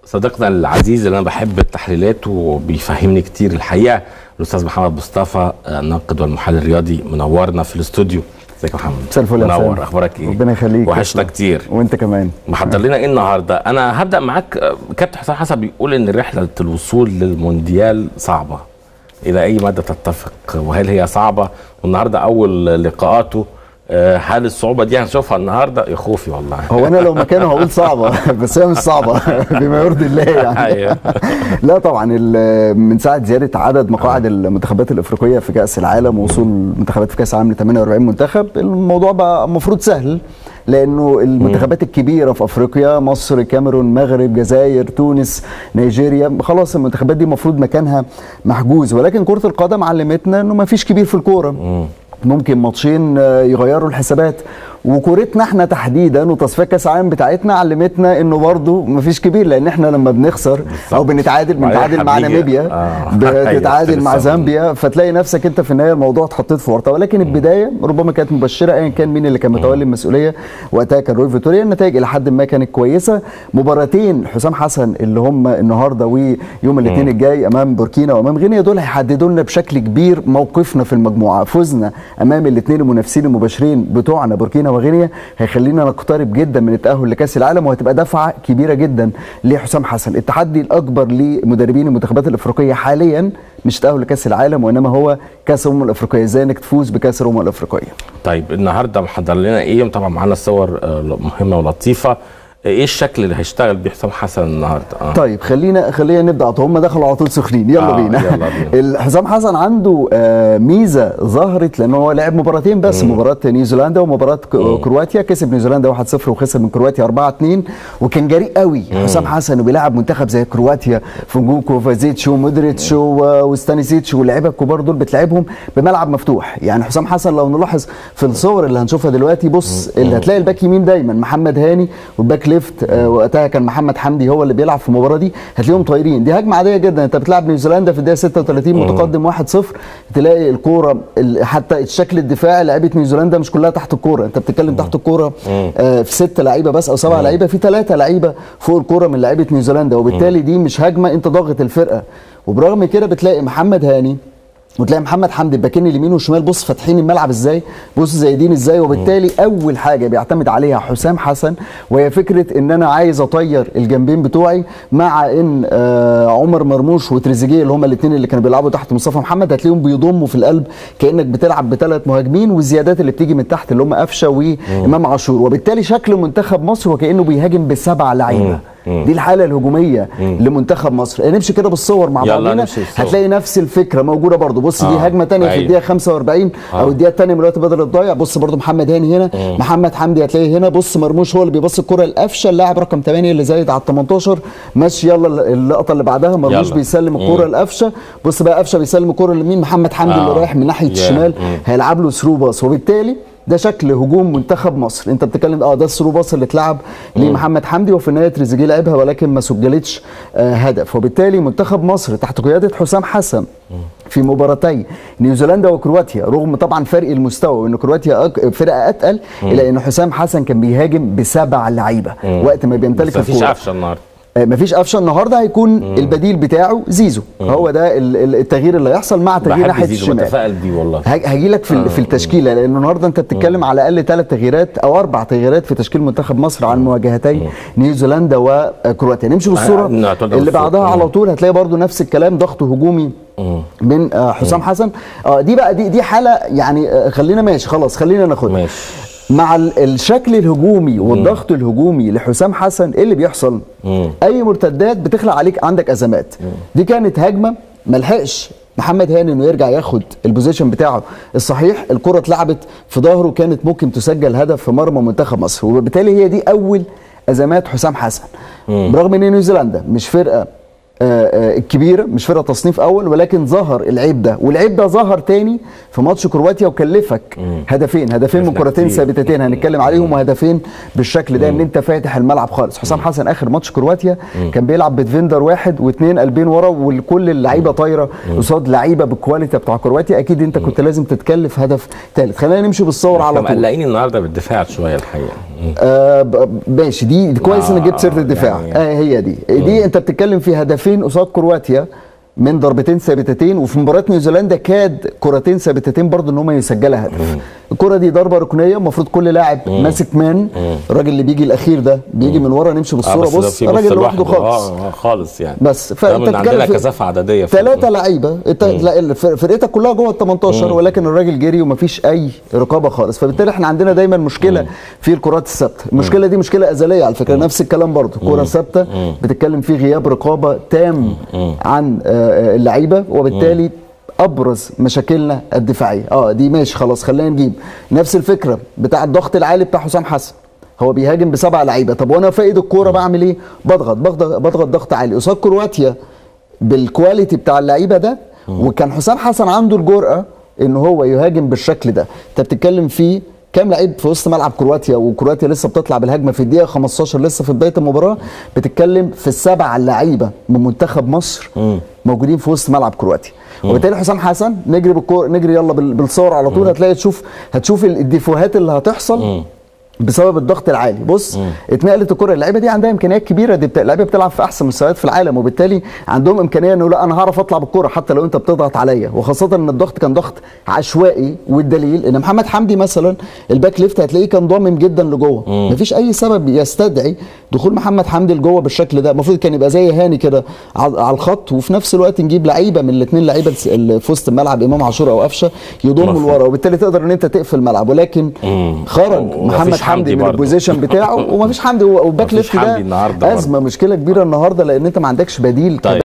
صديقنا العزيز اللي انا بحب تحليلاته وبيفهمني كتير الحقيقه الاستاذ محمد مصطفى الناقد والمحلل الرياضي منورنا في الاستوديو ازيك يا محمد مساء الفل يا منور حسام. اخبارك ايه ربنا يخليك وحشنا كتير وانت كمان محضر لنا ايه النهارده انا هبدا معاك آه، كابتن حسام حسن بيقول ان رحله الوصول للمونديال صعبه الى اي مدى تتفق وهل هي صعبه والنهارده اول لقاءاته آه، هل الصعوبه دي هنشوفها النهارده يا خوفي والله هو انا لو مكانه هقول صعبه بس هي مش صعبه بما يرضي الله يعني أيوه. لا طبعا ال- من ساعه زياده عدد مقاعد المنتخبات الافريقيه في كاس العالم ووصول المنتخبات في كاس العالم ل 48 منتخب الموضوع بقى المفروض سهل لانه المنتخبات الكبيره في افريقيا مصر كاميرون مغرب جزائر تونس نيجيريا خلاص المنتخبات دي المفروض مكانها محجوز ولكن كره القدم علمتنا انه ما فيش كبير في الكوره ممكن ماتشين آه، يغيروا الحسابات وكورتنا احنا تحديدا وتصفيات كاس العالم بتاعتنا علمتنا انه برضه مفيش كبير لان احنا لما بنخسر او بنتعادل وبعدين بنتعادل مع هنيجي- ناميبيا آه. بتتعادل أيوة، مع لسه زامبيا فتلاقي نفسك انت في النهايه الموضوع اتحطيت في ورطه ولكن البدايه ربما كانت مبشره ايا كان مين اللي كان متولي المسؤوليه وقتها كان روي فيتوريا النتائج الى حد ما كانت كويسه مباراتين حسام حسن اللي هم النهارده ويوم الاثنين الجاي امام بوركينا وامام غينيا دول هيحددوا لنا بشكل كبير موقفنا في المجموعه فوزنا امام الاثنين المنافسين المباشرين بتوعنا بوركينا وغينيا هيخلينا نقترب جدا من التاهل لكاس العالم وهتبقى دفعه كبيره جدا لحسام حسن التحدي الاكبر لمدربين المنتخبات الافريقيه حاليا مش تاهل لكاس العالم وانما هو كاس الامم الافريقيه ازاي انك تفوز بكاس الامم الافريقيه طيب النهارده محضر لنا ايه طبعا معانا صور آه، مهمه ولطيفه ايه الشكل اللي هيشتغل بيه حسام حسن النهارده اه طيب خلينا خلينا نبدا على طول. هم دخلوا على طول سخنين يلا آه، بينا يلا بينا. حسام حسن عنده آه، ميزه ظهرت لان هو لعب مباراتين بس مباراه نيوزيلندا ومباراه ك- كرواتيا كسب نيوزيلندا 1-0 وخسر من كرواتيا 4-2 وكان جريء قوي حسام حسن وبيلعب منتخب زي كرواتيا في نجوم كوفازيتش ومودريتش و- وستانيسيتش واللعيبه الكبار دول بتلعبهم بملعب مفتوح يعني حسام حسن لو نلاحظ في الصور اللي هنشوفها دلوقتي بص اللي هتلاقي الباك يمين دايما محمد هاني والباك ليفت آه، وقتها كان محمد حمدي هو اللي بيلعب في المباراه دي هتلاقيهم طايرين دي هجمه عاديه جدا انت بتلعب نيوزيلندا في الدقيقه 36 متقدم 1-0 تلاقي الكوره ال- حتى الشكل الدفاعي لعيبه نيوزيلندا مش كلها تحت الكوره انت بتتكلم تحت الكوره آه، في ست لعيبه بس او سبع لعيبه في ثلاثه لعيبه فوق الكوره من لعيبه نيوزيلندا وبالتالي دي مش هجمه انت ضاغط الفرقه وبرغم كده بتلاقي محمد هاني وتلاقي محمد حمدي الباكين اليمين والشمال بص فاتحين الملعب ازاي بص زايدين ازاي وبالتالي اول حاجه بيعتمد عليها حسام حسن وهي فكره ان انا عايز اطير الجنبين بتوعي مع ان آه عمر مرموش وتريزيجيه اللي هما الاثنين اللي كانوا بيلعبوا تحت مصطفى محمد هتلاقيهم بيضموا في القلب كانك بتلعب بثلاث مهاجمين والزيادات اللي بتيجي من تحت اللي هم قفشه وامام عاشور وبالتالي شكل منتخب مصر وكانه بيهاجم بسبع لعيبه دي الحاله الهجوميه لمنتخب مصر نمشي كده بالصور مع يلا بعضنا نمشي بالصور. هتلاقي نفس الفكره موجوده برضو بص دي آه، هجمه تانية في أيوة. الدقيقه 45 او الدقيقه الثانيه من الوقت بدل الضايع بص برضو محمد هاني هنا محمد حمدي هتلاقيه هنا بص مرموش هو اللي بيبص الكره لقفشه اللاعب رقم 8 اللي زايد على ال 18 ماشي يلا اللقطه اللي بعدها مرموش يلا. بيسلم الكره لقفشه بص بقى قفشه بيسلم الكره لمين محمد حمدي آه. اللي رايح من ناحيه يا. الشمال مم. هيلعب له ثرو باص وبالتالي ده شكل هجوم منتخب مصر انت بتتكلم اه ده الثرو باص اللي اتلعب لمحمد حمدي وفي النهايه تريزيجيه لعبها ولكن ما سجلتش آه هدف وبالتالي منتخب مصر تحت قياده حسام حسن في مباراتي نيوزيلندا وكرواتيا رغم طبعا فرق المستوى وان كرواتيا أك- فرقه اتقل الا ان حسام حسن كان بيهاجم بسبع لعيبه وقت ما بيمتلك بس مفيش الكوره قفشه النهارده آه، مفيش قفشه النهارده هيكون البديل بتاعه زيزو هو ده ال- ال- التغيير اللي هيحصل مع تغيير ناحيه بحب زيزو الشمال بتفائل بيه والله هاجي لك في ال- في التشكيله لان النهارده انت بتتكلم على الاقل ثلاث تغييرات او اربع تغييرات في تشكيل منتخب مصر عن مواجهتي نيوزيلندا وكرواتيا نمشي بالصوره آه، نعتقد اللي بالصورة. بعدها على طول هتلاقي برضو نفس الكلام ضغط هجومي من آه، حسام حسن اه دي بقى دي دي حاله يعني آه، خلينا ماشي خلاص خلينا ناخدها ماشي مع ال- الشكل الهجومي والضغط الهجومي لحسام حسن ايه اللي بيحصل؟ اي مرتدات بتخلق عليك عندك ازمات دي كانت هجمه ملحقش محمد هاني انه يرجع ياخد البوزيشن بتاعه الصحيح الكره اتلعبت في ظهره كانت ممكن تسجل هدف في مرمى منتخب مصر وبالتالي هي دي اول ازمات حسام حسن برغم ان نيوزيلندا مش فرقه آه، آه، الكبيره مش فرقه تصنيف اول ولكن ظهر العيب ده والعيب ده ظهر تاني في ماتش كرواتيا وكلفك هدفين هدفين من شفنا كرتين كتير. ثابتتين هنتكلم عليهم وهدفين بالشكل ده ان انت فاتح الملعب خالص حسام حسن اخر ماتش كرواتيا كان بيلعب بدفندر واحد واثنين قلبين ورا وكل اللعيبه طايره قصاد لعيبه بالكواليتي بتاع كرواتيا اكيد انت كنت لازم تتكلف هدف ثالث خلينا نمشي بالصور على احنا طول مقلقين النهارده بالدفاع شويه الحقيقه آه ب- ماشي دي دي كويس انك جبت سيره الدفاع يعني- آه هي دي دي انت بتتكلم في هدفين قصاد كرواتيا من ضربتين ثابتتين وفي مباراه نيوزيلندا كاد كرتين ثابتتين برضه ان هم يسجلها هدف الكره دي ضربه ركنيه المفروض كل لاعب ماسك مان الراجل اللي بيجي الاخير ده بيجي من ورا نمشي اه بالصوره بس ده بص في نص الراجل لوحده لوحده خالص اه آه، خالص يعني بس رغم ان عندنا كثافه عدديه في ثلاثة لعيبة انت لا، الف- فرقتك كلها جوه ال 18 ولكن الراجل جري ومفيش أي رقابة خالص فبالتالي احنا عندنا دايما مشكلة في الكرات الثابتة المشكلة دي مشكلة أزلية على فكرة نفس الكلام برضه كرة ثابتة بتتكلم في غياب رقابة تام عن آه، آه، اللعيبة وبالتالي ابرز مشاكلنا الدفاعيه اه دي ماشي خلاص خلينا نجيب نفس الفكره بتاع الضغط العالي بتاع حسام حسن هو بيهاجم بسبع لعيبه طب وانا فاقد الكوره بعمل ايه بضغط بضغط بضغط ضغط عالي قصاد كرواتيا بالكواليتي بتاع اللعيبه ده وكان حسام حسن عنده الجرأه ان هو يهاجم بالشكل ده انت بتتكلم فيه كام لعيب في وسط ملعب كرواتيا وكرواتيا لسه بتطلع بالهجمه في الدقيقه 15 لسه في بدايه المباراه بتتكلم في السبع لعيبه من منتخب مصر موجودين في وسط ملعب كرواتيا وبالتالي حسام حسن نجري بالكور نجري يلا بال- بالصور على طول هتلاقي تشوف هتشوف الديفوهات اللي هتحصل بسبب الضغط العالي بص اتنقلت الكره اللعيبه دي عندها امكانيات كبيره دي بتا... اللعيبه بتلعب في احسن مستويات في العالم وبالتالي عندهم امكانيه انه لا انا هعرف اطلع بالكره حتى لو انت بتضغط عليا وخاصه ان الضغط كان ضغط عشوائي والدليل ان محمد حمدي مثلا الباك ليفت هتلاقيه كان ضامن جدا لجوه مفيش اي سبب يستدعي دخول محمد حمدي لجوه بالشكل ده المفروض كان يبقى زي هاني كده على على الخط وفي نفس الوقت نجيب لعيبه من الاثنين لعيبه اللي في وسط الملعب امام عاشور او قفشه يضموا مفهوم. لورا وبالتالي تقدر ان انت تقفل الملعب ولكن خرج ومفيش محمد حمدي حمدي من برضه. البوزيشن بتاعه ومفيش حمدي والباك مفيش ليفت حمدي ده النهاردة ازمه مشكله كبيره النهارده لان انت ما عندكش بديل طيب.